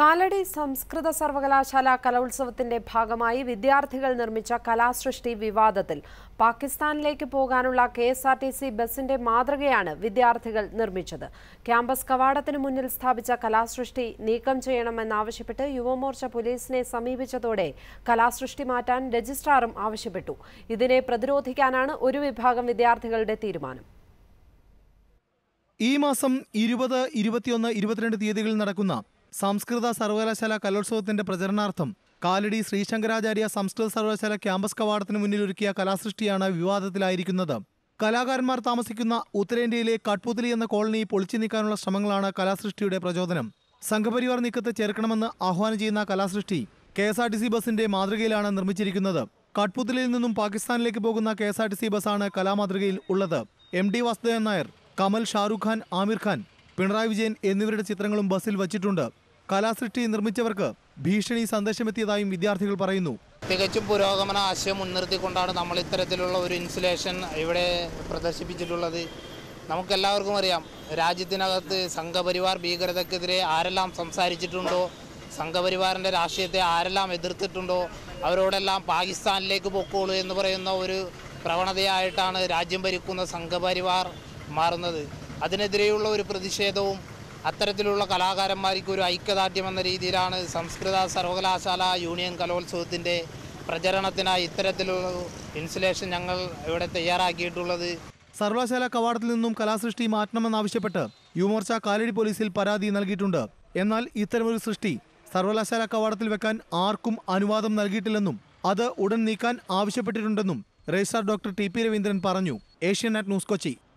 കാലടി സംസ്കൃത സർവകലാശാല കലോത്സവത്തിന്റെ ഭാഗമായി വിദ്യാർത്ഥികൾ നിർമ്മിച്ച കലാസൃഷ്ടി വിവാദത്തിൽ പാകിസ്ഥാനിലേക്ക് പോകാനുള്ള K S R T C ബസിന്റെ മാതൃകയാണ് വിദ്യാർത്ഥികൾ നിർമ്മിച്ചത് ക്യാമ്പസ് കവാടത്തിന് മുന്നിൽ സ്ഥാപിച്ച കലാസൃഷ്ടി നീക്കം ചെയ്യണമെന്നാവശ്യപ്പെട്ട് യുവമോർച്ച പോലീസിനെ സമീപിച്ചതോടെ കലാസൃഷ്ടി മാറ്റാൻ രജിസ്ട്രാറും ആവശ്യപ്പെട്ടു ഇതിനെ പ്രതിരോധിക്കാനാണ് ഒരു വിഭാഗം വിദ്യാർത്ഥികളുടെ തീരുമാനം ഈ മാസം ഇരുപത് ഇരുപത്തിയൊന്ന് ഇരുപത്തിരണ്ട് തീയതികളിൽ നടക്കുന്ന സംസ്കൃത സർവകലാശാല കലോത്സവത്തിന്റെ പ്രചരണാർത്ഥം കാലടി ശ്രീശങ്കരാചാര്യ സംസ്കൃത സർവകലാശാല ക്യാമ്പസ് കവാടത്തിന് മുന്നിൽ ഒരുക്കിയ കലാസൃഷ്ടിയാണ് വിവാദത്തിലായിരിക്കുന്നത് കലാകാരന്മാർ താമസിക്കുന്ന ഉത്തരേന്ത്യയിലെ കട്പുതലി എന്ന കോളനി പൊളിച്ചു നീക്കാനുള്ള ശ്രമങ്ങളാണ് കലാസൃഷ്ടിയുടെ പ്രചോദനം സംഘപരിവാർ നീക്കത്തെ ചേർക്കണമെന്ന് ആഹ്വാനം ചെയ്യുന്ന കലാസൃഷ്ടി K S R T C ബസിന്റെ മാതൃകയിലാണ് നിർമ്മിച്ചിരിക്കുന്നത് കട്പുതലിയിൽ നിന്നും പാകിസ്ഥാനിലേക്ക് പോകുന്ന K S R T C ബസ്സാണ് കലാമാതൃകയിൽ ഉള്ളത് എം ഡി വാസുദേവൻ നായർ കമൽ ഷാരൂഖ് ഖാൻ ആമിർ ഖാൻ പിണറായി വിജയൻ എന്നിവരുടെ ചിത്രങ്ങളും ബസ്സിൽ വച്ചിട്ടുണ്ട് കലാസൃഷ്ടി നിർമ്മിച്ചവർക്ക് ഭീഷണി സന്ദേശമെത്തിയതായും വിദ്യാർത്ഥികൾ പറയുന്നു തികച്ചും പുരോഗമന ആശയം മുൻനിർത്തിക്കൊണ്ടാണ് നമ്മൾ ഇത്തരത്തിലുള്ള ഒരു ഇൻസുലേഷൻ ഇവിടെ പ്രദർശിപ്പിച്ചിട്ടുള്ളത് നമുക്കെല്ലാവർക്കും അറിയാം രാജ്യത്തിനകത്ത് സംഘപരിവാർ ഭീകരതക്കെതിരെ ആരെല്ലാം സംസാരിച്ചിട്ടുണ്ടോ സംഘപരിവാറിൻ്റെ രാഷ്ട്രീയത്തെ ആരെല്ലാം എതിർത്തിട്ടുണ്ടോ അവരോടെല്ലാം പാകിസ്ഥാനിലേക്ക് പൊക്കോളൂ എന്ന് പറയുന്ന ഒരു പ്രവണതയായിട്ടാണ് രാജ്യം ഭരിക്കുന്ന സംഘപരിവാർ മാറുന്നത് അതിനെതിരെയുള്ള ഒരു പ്രതിഷേധവും അത്തരത്തിലുള്ള കലാകാരന്മാർക്ക് ഒരു ഐക്യദാർഢ്യം എന്ന രീതിയിലാണ് സംസ്കൃത സർവകലാശാല യൂണിയൻ കലോത്സവത്തിൻ്റെ പ്രചരണത്തിനായി ഇത്തരത്തിലുള്ള ഇൻസുലേഷൻ ഞങ്ങൾ ഇവിടെ തയ്യാറാക്കിയിട്ടുള്ളത് സർവകലാശാല കവാടത്തിൽ നിന്നും കലാസൃഷ്ടി മാറ്റണമെന്നാവശ്യപ്പെട്ട് യുവമോർച്ച കാലടി പോലീസിൽ പരാതി നൽകിയിട്ടുണ്ട് എന്നാൽ ഇത്തരമൊരു സൃഷ്ടി സർവകലാശാല കവാടത്തിൽ വെക്കാൻ ആർക്കും അനുവാദം നൽകിയിട്ടില്ലെന്നും അത് ഉടൻ നീക്കാൻ ആവശ്യപ്പെട്ടിട്ടുണ്ടെന്നും registrar doctor T P Raveendran പറഞ്ഞു ഏഷ്യാനെറ്റ് ന്യൂസ് കൊച്ചി